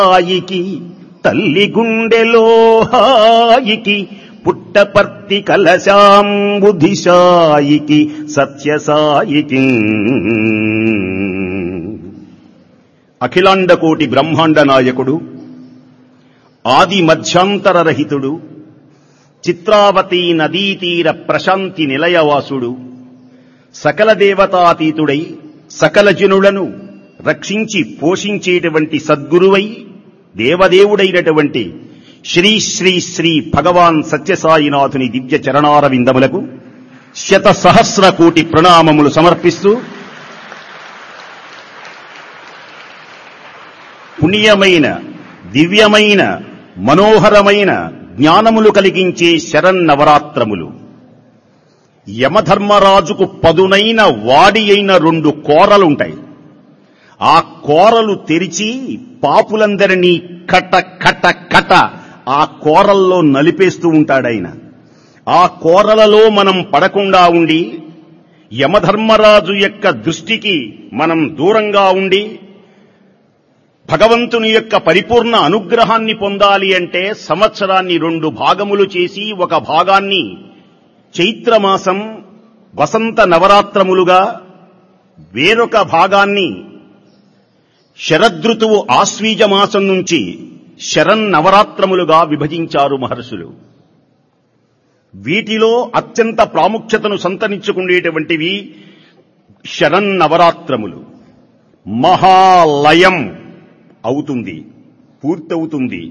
హాయికి తల్లి గుండెలో హాయికి పుట్టపర్తి కలశాంబుధిశాయికి సత్యసాయికి అఖిలాండకోటి బ్రహ్మాండ నాయకుడు ఆది మధ్యాంతర రహితుడు చిత్రావతి నదీతీర ప్రశాంతి నిలయవాసుడు సకల దేవతాతీతుడై సకల జనులను రక్షించి పోషించేటువంటి సద్గురువై దేవదేవుడైనటువంటి శ్రీ శ్రీ శ్రీ భగవాన్ సత్యసాయినాథుని దివ్య చరణార విందములకు శత సహస్ర కోటి ప్రణామములు సమర్పిస్తూ పుణ్యమైన దివ్యమైన మనోహరమైన జ్ఞానములు కలిగించే శరన్నవరాత్రములు యమధర్మరాజుకు పదునైన వాడి అయిన రెండు కోరలుంటాయి ఆ కోరలు తెరిచి పాపులందరినీ కట కట కట ఆ కోరల్లో నలిపేస్తూ ఉంటాడాయన ఆ కోరలలో మనం పడకుండా ఉండి యమధర్మరాజు యొక్క దృష్టికి మనం దూరంగా ఉండి భగవంతుని యొక్క పరిపూర్ణ అనుగ్రహాన్ని పొందాలి అంటే సంవత్సరాన్ని రెండు భాగములు చేసి ఒక భాగాన్ని చైత్రమాసం వసంత నవరాత్రములుగా వేరొక భాగాన్ని శరదృతువు ఆశ్వీజ మాసం నుంచి శరన్నవరాత్రములుగా విభజించారు మహర్షులు వీటిలో అత్యంత ప్రాముఖ్యతను సంతరించుకునేటువంటివి శరన్నవరాత్రములు మహాలయం అవుతుంది పూర్తవుతుంది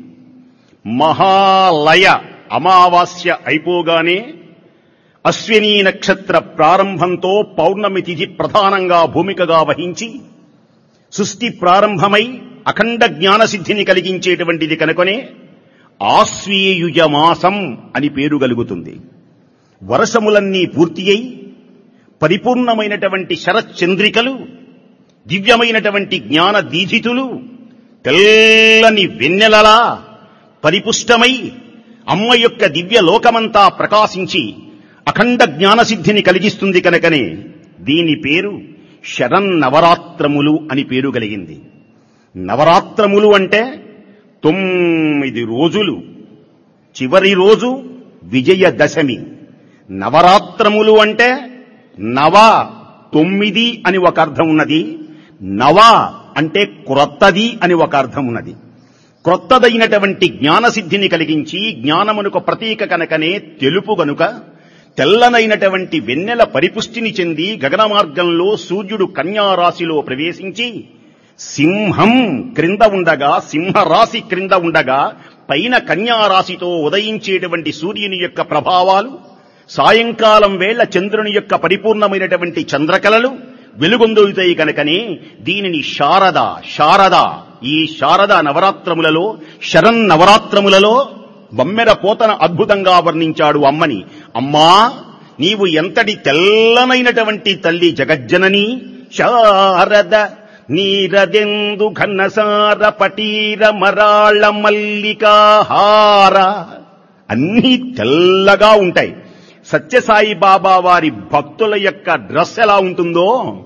మహాలయ అమావాస్య అయిపోగానే అశ్వినీ నక్షత్ర ప్రారంభంతో పౌర్ణమి తిథి ప్రధానంగా భూమికగా వహించి సృష్టి ప్రారంభమై అఖండ జ్ఞానసిద్ధిని కలిగించేటువంటిది కనుకొనే ఆశ్వీయుజ మాసం అని పేరు కలుగుతుంది వర్షములన్నీ పూర్తి అయి పరిపూర్ణమైనటువంటి శరచంద్రికలు దివ్యమైనటువంటి జ్ఞాన దీధితులు తెల్లని వెన్నెలలా పరిపుష్టమై అమ్మ యొక్క దివ్య లోకమంతా ప్రకాశించి అఖండ జ్ఞానసిద్ధిని కలిగిస్తుంది కనుకనే దీని పేరు శరన్నవరాత్రములు అని పేరు కలిగింది నవరాత్రములు అంటే తొమ్మిది రోజులు చివరి రోజు విజయదశమి నవరాత్రములు అంటే నవ తొమ్మిది అని ఒక అర్థం ఉన్నది నవ అంటే క్రొత్తది అని ఒక అర్థం ఉన్నది క్రొత్తదైనటువంటి జ్ఞానసిద్ధిని కలిగించి జ్ఞానమునకు ప్రతీక కనుకనే తెలుపు గనుక తెల్లనైనటువంటి వెన్నెల పరిపుష్టిని చెంది గగన మార్గంలో సూర్యుడు కన్యారాశిలో ప్రవేశించి సింహం క్రింద ఉండగా సింహరాశి క్రింద ఉండగా పైన కన్యారాశితో ఉదయించేటువంటి సూర్యుని యొక్క ప్రభావాలు సాయంకాలం వేళ చంద్రుని యొక్క పరిపూర్ణమైనటువంటి చంద్రకళలు వెలుగొందుతాయి కనుకనే దీనిని శారద శారద ఈ శారద నవరాత్రములలో శరణ్ నవరాత్రములలో బమ్మెర పోతన అద్భుతంగా వర్ణించాడు అమ్మని అమ్మా నీవు ఎంతటి తెల్లనైనటువంటి తల్లి జగజ్జనని శారద నీరదెందు ఘనసార పటీర మరాళ మల్లికాహార అన్నీ తెల్లగా ఉంటాయి సత్యసాయి బాబా వారి భక్తుల యొక్క డ్రెస్ ఎలా ఉంటుందో